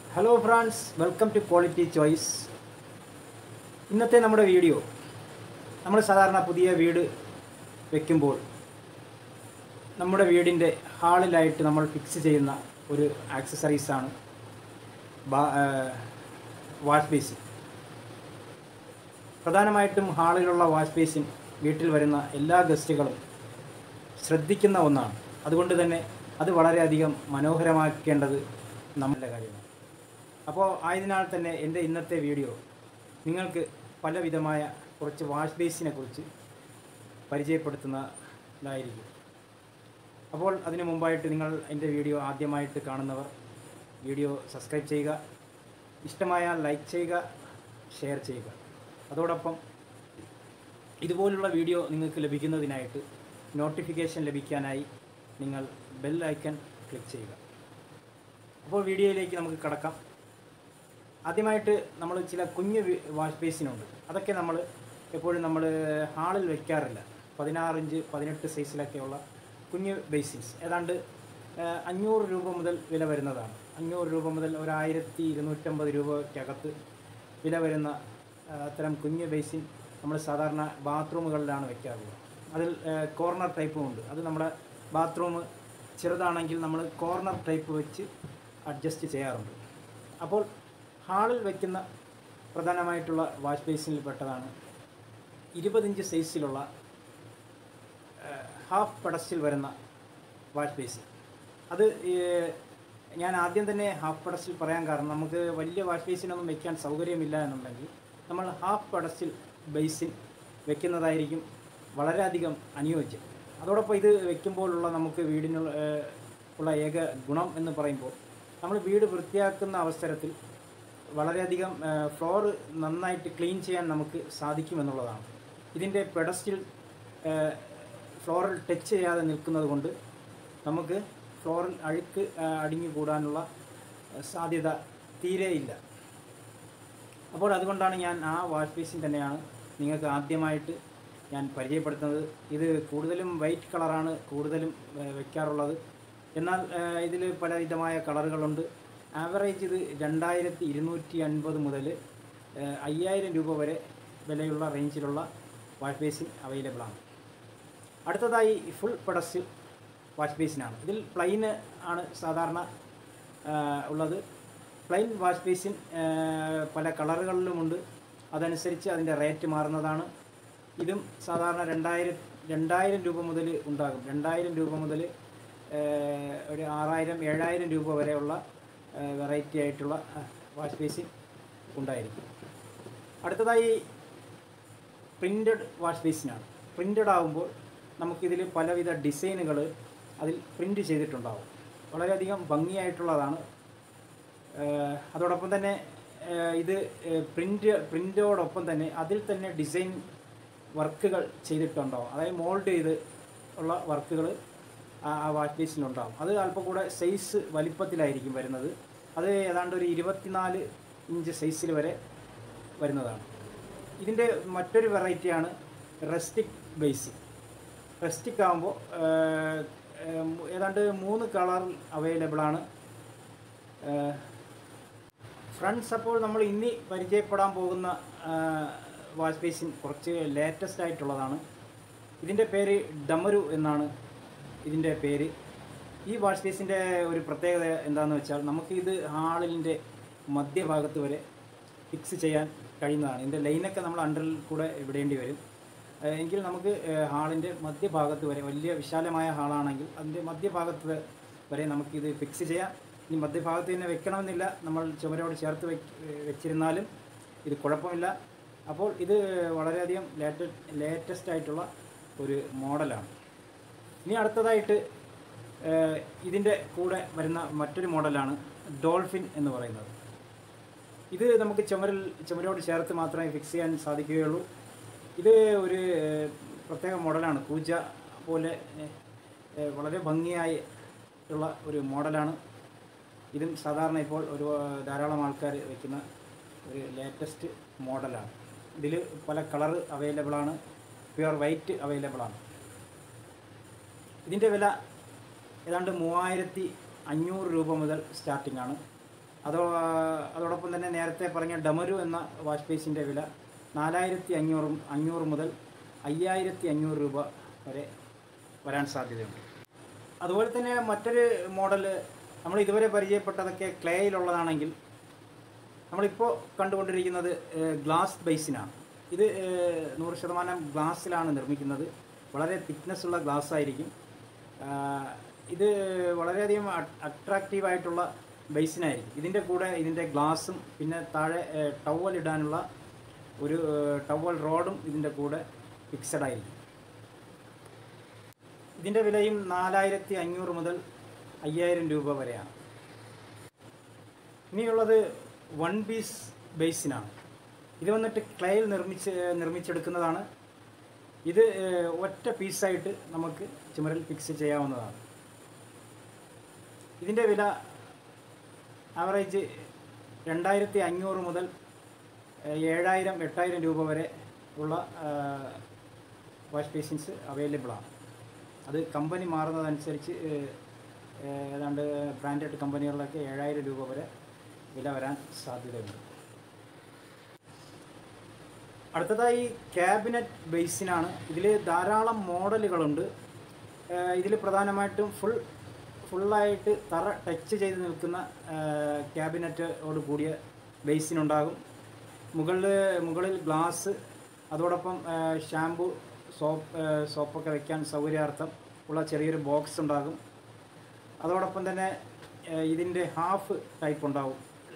hello friends welcome to quality choice ഇന്നത്തെ നമ്മുടെ video നമ്മൾ സാധാരണ പുതിയ വീട് വെക്കുമ്പോൾ നമ്മുടെ വീടിൻ്റെ ഹാളിലായിട്ട് നമ്മൾ ഫിക്സ് ചെയ്യുന്ന ഒരു ആക്സസറീസാണ് വാഷ് ബേസിൻ പ്രധാനമായിട്ടും ഹാളിലുള്ള വാഷ് ബേസിൻ വീട്ടിൽ വരുന്ന എല്ലാ ഗസ്റ്റുകളും ശ്രദ്ധിക്കുന്ന ഒന്നാണ് അതുകൊണ്ട് തന്നെ അത് വളരെയധികം മനോഹരമാക്കേണ്ടത് നമ്മളുടെ കാര്യമാണ് അപ്പോൾ ആയതിനാൽ തന്നെ എൻ്റെ ഇന്നത്തെ വീഡിയോ നിങ്ങൾക്ക് പലവിധമായ കുറച്ച് വാഷ് ബേസിനെ കുറിച്ച് പരിചയപ്പെടുത്തുന്നതായിരിക്കും അപ്പോൾ അതിനു മുമ്പായിട്ട് നിങ്ങൾ എൻ്റെ വീഡിയോ ആദ്യമായിട്ട് കാണുന്നവർ വീഡിയോ സബ്സ്ക്രൈബ് ചെയ്യുക ഇഷ്ടമായാൽ ലൈക്ക് ചെയ്യുക ഷെയർ ചെയ്യുക അതോടൊപ്പം ഇതുപോലുള്ള വീഡിയോ നിങ്ങൾക്ക് ലഭിക്കുന്നതിനായിട്ട് നോട്ടിഫിക്കേഷൻ ലഭിക്കാനായി നിങ്ങൾ ബെൽ ഐക്കൺ ക്ലിക്ക് ചെയ്യുക അപ്പോൾ വീഡിയോയിലേക്ക് നമുക്ക് കടക്കാം ആദ്യമായിട്ട് നമ്മൾ ചില കുഞ്ഞ് വി- വാഷ് ബേസിനുണ്ട് അതൊക്കെ നമ്മൾ എപ്പോഴും നമ്മൾ ഹാളിൽ വയ്ക്കാറില്ല പതിനാറ് ഇഞ്ച് പതിനെട്ട് സൈസിലൊക്കെയുള്ള കുഞ്ഞ് ബേസിൻസ് ഏതാണ്ട് ആ, അഞ്ഞൂറ് രൂപ മുതൽ വില വരുന്നതാണ് അഞ്ഞൂറ് രൂപ മുതൽ ഒരു ആയിരത്തി ഇരുന്നൂറ്റമ്പത് രൂപയ്ക്കകത്ത് വില വരുന്ന ആ, അത്തരം കുഞ്ഞ് ബേസിൻ നമ്മൾ സാധാരണ ബാത്റൂമുകളിലാണ് വയ്ക്കാറുള്ളത് അതിൽ കോർണർ ടൈപ്പും ഉണ്ട് അത് നമ്മുടെ ബാത്റൂം ചെറുതാണെങ്കിൽ നമ്മൾ കോർണർ ടൈപ്പ് വെച്ച് അഡ്ജസ്റ്റ് ചെയ്യാറുണ്ട് അപ്പോൾ ഹാളിൽ വയ്ക്കുന്ന പ്രധാനമായിട്ടുള്ള വാഷ് ബേസിനിൽ പെട്ടതാണ് ഇരുപതിഞ്ച് സൈസിലുള്ള ഹാഫ് പെഡസ്റ്റിൽ വരുന്ന വാഷ് ബേസിൻ അത് ഏഹ്, ഞാൻ ആദ്യം തന്നെ ഹാഫ് പെഡസ്റ്റിൽ പറയാൻ കാരണം നമുക്ക് വലിയ വാഷ് ബേസിനൊന്നും വെക്കാൻ സൗകര്യമില്ല എന്നുണ്ടെങ്കിൽ നമ്മൾ ഹാഫ് പെഡസ്റ്റിൽ ബേസിൻ വെക്കുന്നതായിരിക്കും വളരെയധികം അനുയോജ്യം അതോടൊപ്പം ഇത് വെക്കുമ്പോഴുള്ള നമുക്ക് വീടിനുള്ള ഏഹ്, ഉള്ള ഏക ഗുണം എന്ന് പറയുമ്പോൾ നമ്മൾ വീട് വൃത്തിയാക്കുന്ന അവസരത്തിൽ വളരെയധികം ഫ്ലോർ നന്നായിട്ട് ക്ലീൻ ചെയ്യാൻ നമുക്ക് സാധിക്കുമെന്നുള്ളതാണ് ഇതിൻ്റെ പെഡസ്റ്റിൽ ഫ്ലോറിൽ ടച്ച് ചെയ്യാതെ നിൽക്കുന്നത് കൊണ്ട് നമുക്ക് ഫ്ലോറിൽ അഴുക്ക് ആ, അടിഞ്ഞു കൂടാനുള്ള ആ, സാധ്യത തീരെയില്ല അപ്പോൾ അതുകൊണ്ടാണ് ഞാൻ ആ വാഷ് ബേസിൻ തന്നെയാണ് നിങ്ങൾക്ക് ആദ്യമായിട്ട് ഞാൻ പരിചയപ്പെടുത്തുന്നത് ഇത് കൂടുതലും വൈറ്റ് കളറാണ് കൂടുതലും ഏ, വെക്കാറുള്ളത് എന്നാൽ ഇതിൽ പലവിധമായ കളറുകളുണ്ട് ആവറേജ് ഇത് രണ്ടായിരത്തി ഇരുന്നൂറ്റി അൻപത് മുതൽ അയ്യായിരം രൂപ വരെ വിലയുള്ള റേഞ്ചിലുള്ള വാഷ് ബേസിൻ അവൈലബിൾ ആണ് അടുത്തതായി ഫുൾ പ്രൊഡക്റ്റ് വാഷ് ബേസിനാണ് ഇതിൽ പ്ലെയിന് ആണ് സാധാരണ ആ, ഉള്ളത് പ്ലെയിൻ വാഷ് ബേസിൻ ആ, പല കളറുകളിലുമുണ്ട് അതനുസരിച്ച് അതിൻ്റെ റേറ്റ് മാറുന്നതാണ് ഇതും സാധാരണ രണ്ടായിരം രണ്ടായിരം രൂപ മുതൽ ഉണ്ടാകും രണ്ടായിരം രൂപ മുതൽ ഒരു ആറായിരം ഏഴായിരം രൂപ വരെയുള്ള വെറൈറ്റി ആയിട്ടുള്ള വാഷ് ബേസിൻ ഉണ്ടായിരിക്കും അടുത്തതായി പ്രിൻറ്റഡ് വാഷ് ബേസിനാണ് പ്രിൻറ്റഡ് ആകുമ്പോൾ നമുക്കിതിൽ പലവിധ ഡിസൈനുകൾ അതിൽ പ്രിൻറ്റ് ചെയ്തിട്ടുണ്ടാവും വളരെയധികം ഭംഗിയായിട്ടുള്ളതാണ് ഏഹ് അതോടൊപ്പം തന്നെ ഏഹ് ഇത് പ്രിൻ്റ് പ്രിൻ്റോടൊപ്പം തന്നെ അതിൽ തന്നെ ഡിസൈൻ വർക്കുകൾ ചെയ്തിട്ടുണ്ടാവും അതായത് മോൾഡ് ചെയ്ത് ഉള്ള വർക്കുകൾ ആ ആ വാഷ് ബേസിനുണ്ടാവും അത് അല്പം കൂടെ സൈസ് വലിപ്പത്തിലായിരിക്കും വരുന്നത് അത് ഏതാണ്ട് ഒരു ഇരുപത്തിനാല് ഇഞ്ച് സൈസിൽ വരെ വരുന്നതാണ് ഇതിൻ്റെ മറ്റൊരു വെറൈറ്റിയാണ് റെസ്റ്റിക് ബേസ് റെസ്റ്റിക് ആകുമ്പോൾ ഏതാണ്ട് മൂന്ന് കളർ അവൈലബിൾ ആണ് ഫ്രണ്ട്സ് അപ്പോൾ നമ്മൾ ഇനി പരിചയപ്പെടാൻ പോകുന്ന വാഷ് ബേസിൻ കുറച്ച് ലേറ്റസ്റ്റ് ആയിട്ടുള്ളതാണ് ഇതിൻ്റെ പേര് ഡമരു എന്നാണ് ഇതിൻ്റെ പേര് ഈ വാഷ് ബേസിൻ്റെ ഒരു പ്രത്യേകത എന്താണെന്ന് വെച്ചാൽ നമുക്ക് ഇത് ഹാളിൻ്റെ മധ്യഭാഗത്ത് വരെ ഫിക്സ് ചെയ്യാൻ കഴിയുന്നതാണ് ഇതിൻ്റെ ലൈനൊക്കെ നമ്മൾ അണ്ടറിൽ കൂടെ വിടേണ്ടി വരും ഏഹ് എങ്കിൽ നമുക്ക് ഏഹ് ഹാളിൻ്റെ മധ്യഭാഗത്ത് വരെ വലിയ വിശാലമായ ഹാളാണെങ്കിൽ അതിൻ്റെ മധ്യഭാഗത്ത് വരെ നമുക്കിത് ഫിക്സ് ചെയ്യാം ഇനി മധ്യഭാഗത്ത് തന്നെ വെക്കണമെന്നില്ല നമ്മൾ ചുമരോട് ചേർത്ത് വെക്ക് വെച്ചിരുന്നാലും ഇത് കുഴപ്പമില്ല അപ്പോൾ ഇത് വളരെയധികം ലേറ്റ ലേറ്റസ്റ്റ് ആയിട്ടുള്ള ഒരു മോഡലാണ് ഇനി അടുത്തതായിട്ട് ഏഹ് ഇതിൻ്റെ കൂടെ വരുന്ന മറ്റൊരു മോഡലാണ് ഡോൾഫിൻ എന്ന് പറയുന്നത് ഇത് നമുക്ക് ചുമരിൽ ചുമരോട് ചേർത്ത് മാത്രമേ ഫിക്സ് ചെയ്യാൻ സാധിക്കുകയുള്ളൂ ഇത് ഒരു ഏഹ്, പ്രത്യേക മോഡലാണ് പൂജ പോലെ ഏഹ്, ഏഹ്, വളരെ ഭംഗിയായി ഉള്ള ഒരു മോഡലാണ് ഇതും സാധാരണ ഇപ്പോൾ ഒരു ഏഹ്, ധാരാളം ആൾക്കാർ വയ്ക്കുന്ന ഒരു ലേറ്റസ്റ്റ് മോഡലാണ് ഇതിൽ പല കളർ അവൈലബിൾ ആണ് പ്യുവർ വൈറ്റ് അവൈലബിൾ ആണ് ഇതിൻ്റെ വില ഏതാണ്ട് മൂവായിരത്തി അഞ്ഞൂറ് രൂപ മുതൽ സ്റ്റാർട്ടിംഗ് ആണ് അതോ അതോടൊപ്പം തന്നെ നേരത്തെ പറഞ്ഞ ഡമരു എന്ന വാഷ് ബേസിൻ്റെ വില നാലായിരത്തി അഞ്ഞൂറ് അഞ്ഞൂറ് മുതൽ അയ്യായിരത്തി അഞ്ഞൂറ് രൂപ വരെ വരാൻ സാധ്യതയുണ്ട് അതുപോലെ തന്നെ മറ്റൊരു മോഡൽ നമ്മൾ ഇതുവരെ പരിചയപ്പെട്ടതൊക്കെ ക്ലേയിലുള്ളതാണെങ്കിൽ നമ്മളിപ്പോൾ കണ്ടുകൊണ്ടിരിക്കുന്നത് ഏഹ്, ഗ്ലാസ് ബേസിനാണ് ഇത് ഏഹ്, നൂറ് ശതമാനം ഗ്ലാസ്സിലാണ് നിർമ്മിക്കുന്നത് വളരെ തിക്നെസ് ഉള്ള ഗ്ലാസ് ആയിരിക്കും ആഹ്, ഇത് വളരെയധികം അട്രാക്റ്റീവ് ആയിട്ടുള്ള ബേസിനായിരിക്കും ഇതിൻ്റെ കൂടെ ഇതിൻ്റെ ഗ്ലാസും പിന്നെ താഴെ ടവൽ ഇടാനുള്ള ഒരു ടവൽ റോഡും ഇതിൻ്റെ കൂടെ ഫിക്സഡ് ആയിരിക്കും ഇതിൻ്റെ വിലയും നാലായിരത്തി അഞ്ഞൂറ് മുതൽ അയ്യായിരം രൂപ വരെയാണ് ഇനിയുള്ളത് വൺ പീസ് ബേസിനാണ് ഇത് വന്നിട്ട് ക്ലേയിൽ നിർമ്മിച്ച് നിർമ്മിച്ചെടുക്കുന്നതാണ് ഇത് ഏഹ്, ഒറ്റ പീസായിട്ട് നമുക്ക് ചുമരിൽ ഫിക്സ് ചെയ്യാവുന്നതാണ് ഇതിൻ്റെ വില ആവറേജ് രണ്ടായിരത്തി അഞ്ഞൂറ് മുതൽ ഏഹ്, ഏഴായിരം എട്ടായിരം രൂപ വരെ ഉള്ള വാഷ് ബേസിൻസ് അവൈലബിൾ ആണ് അത് കമ്പനി മാറുന്നതനുസരിച്ച് ഏഹ്, ഏഹ്, ഏതാണ്ട് ബ്രാൻഡഡ് കമ്പനികളിലൊക്കെ ഏഴായിരം രൂപ വരെ വില വരാൻ സാധ്യതയുണ്ട് അടുത്തതായി ക്യാബിനറ്റ് ബേസിനാണ് ഇതിൽ ധാരാളം മോഡലുകളുണ്ട് ഇതിൽ പ്രധാനമായിട്ടും ഫുൾ ഫുള്ളായിട്ട് തറ ടച്ച് ചെയ്ത് നിൽക്കുന്ന ക്യാബിനറ്റോട് കൂടിയ ബേസിനുണ്ടാകും മുകളിൽ മുകളിൽ ഗ്ലാസ് അതോടൊപ്പം ഷാമ്പു സോപ്പ് സോപ്പൊക്കെ വയ്ക്കാൻ സൗകര്യാർത്ഥം ഉള്ള ചെറിയൊരു ബോക്സ് ഉണ്ടാകും അതോടൊപ്പം തന്നെ ഏഹ്, ഇതിൻ്റെ ഹാഫ് ടൈപ്പ് ഉണ്ടാവും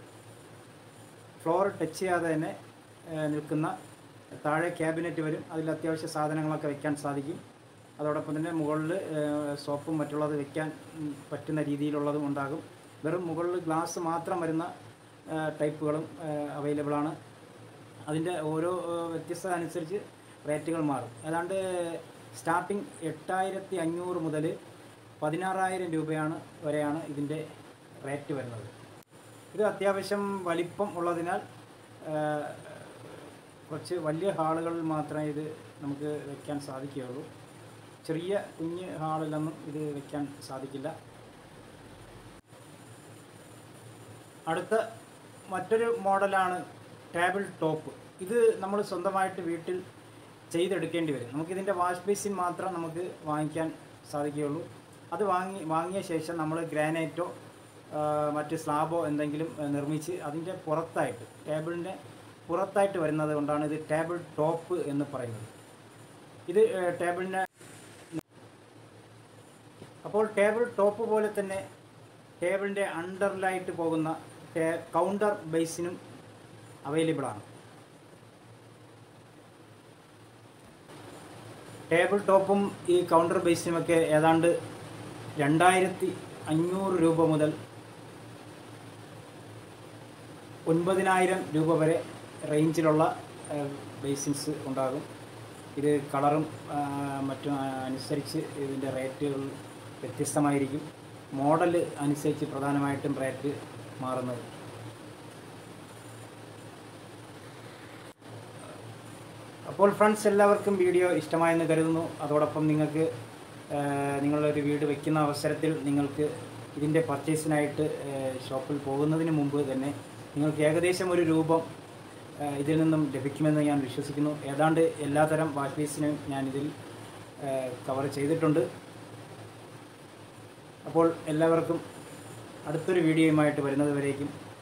ഫ്ലോർ ടച്ച് ചെയ്യാതെ തന്നെ ഏഹ്, നിൽക്കുന്ന താഴെ ക്യാബിനറ്റ് വരും അതിൽ അത്യാവശ്യ സാധനങ്ങളൊക്കെ വെക്കാൻ സാധിക്കും അതോടൊപ്പം തന്നെ മുകളിൽ സോപ്പും മറ്റുള്ളത് വെക്കാൻ ഉം, പറ്റുന്ന രീതിയിലുള്ളതും ഉണ്ടാകും വെറും മുകളിൽ ഗ്ലാസ് മാത്രം വരുന്ന ഏഹ്, ടൈപ്പുകളും അവൈലബിൾ ആണ് അതിൻ്റെ ഓരോ ഏഹ്, വ്യത്യസ്തത അനുസരിച്ച് റേറ്റുകൾ മാറും ഏതാണ്ട് സ്റ്റാർട്ടിങ് എട്ടായിരത്തി അഞ്ഞൂറ് മുതൽ പതിനാറായിരം രൂപയാണ് വരെയാണ് ഇതിൻ്റെ റേറ്റ് വരുന്നത് ഇത് അത്യാവശ്യം വലിപ്പം ഉള്ളതിനാൽ ആ, കുറച്ച് വലിയ ഹാളുകളിൽ മാത്രമേ ഇത് നമുക്ക് വെക്കാൻ സാധിക്കുകയുള്ളൂ ചെറിയ കുഞ്ഞ് ഹാളിലൊന്നും ഇത് വെക്കാൻ സാധിക്കില്ല അടുത്ത മറ്റൊരു മോഡലാണ് ടേബിൾ ടോപ്പ് ഇത് നമ്മൾ സ്വന്തമായിട്ട് വീട്ടിൽ ചെയ്തെടുക്കേണ്ടി വരും നമുക്കിതിൻ്റെ വാഷ് ബേസിൻ മാത്രം നമുക്ക് വാങ്ങിക്കാൻ സാധിക്കുകയുള്ളൂ അത് വാങ്ങി വാങ്ങിയ ശേഷം നമ്മൾ ഗ്രാനൈറ്റോ ആ, മറ്റ് സ്ലാബോ എന്തെങ്കിലും ആ, നിർമ്മിച്ച് അതിൻ്റെ പുറത്തായിട്ട് ടേബിളിൻ്റെ പുറത്തായിട്ട് വരുന്നത് കൊണ്ടാണ് ഇത് ടേബിൾ ടോപ്പ് എന്ന് പറയുന്നത് ഇത് ആ, ടേബിളിനെ അപ്പോൾ ടേബിൾ ടോപ്പ് പോലെ തന്നെ ടേബിളിൻ്റെ അണ്ടറിലായിട്ട് പോകുന്ന ടേ- കൗണ്ടർ ബേസിനും അവൈലബിൾ ആണ് ടേബിൾ ടോപ്പും ഈ കൗണ്ടർ ബേസിനുമൊക്കെ ഏതാണ്ട് രണ്ടായിരത്തി അഞ്ഞൂറ് രൂപ മുതൽ ഒൻപതിനായിരം രൂപ വരെ റേഞ്ചിലുള്ള ബേസിൻസ് ഉണ്ടാകും ഇത് കളറും ആ, മറ്റും അനുസരിച്ച് ഇതിൻ്റെ റേറ്റുകൾ വ്യത്യസ്തമായിരിക്കും മോഡൽ അനുസരിച്ച് പ്രധാനമായിട്ടും റേറ്റ് മാറുന്നത് അപ്പോൾ ഫ്രണ്ട്സ് എല്ലാവർക്കും വീഡിയോ ഇഷ്ടമായെന്ന് കരുതുന്നു അതോടൊപ്പം നിങ്ങൾക്ക് ആ, നിങ്ങളൊരു വീട് വയ്ക്കുന്ന അവസരത്തിൽ നിങ്ങൾക്ക് ഇതിൻ്റെ പർച്ചേസിനായിട്ട് ആ, ഷോപ്പിൽ പോകുന്നതിന് മുമ്പ് തന്നെ നിങ്ങൾക്ക് ഏകദേശം ഒരു രൂപം ആ, ഇതിൽ നിന്നും ലഭിക്കുമെന്ന് ഞാൻ വിശ്വസിക്കുന്നു ഏതാണ്ട് എല്ലാതരം വാഷ് ബേസിനും ഞാനിതിൽ കവർ ചെയ്തിട്ടുണ്ട് അപ്പോൾ എല്ലാവർക്കും അടുത്തൊരു വീഡിയോയുമായിട്ട് വരുന്നത് വരേക്കും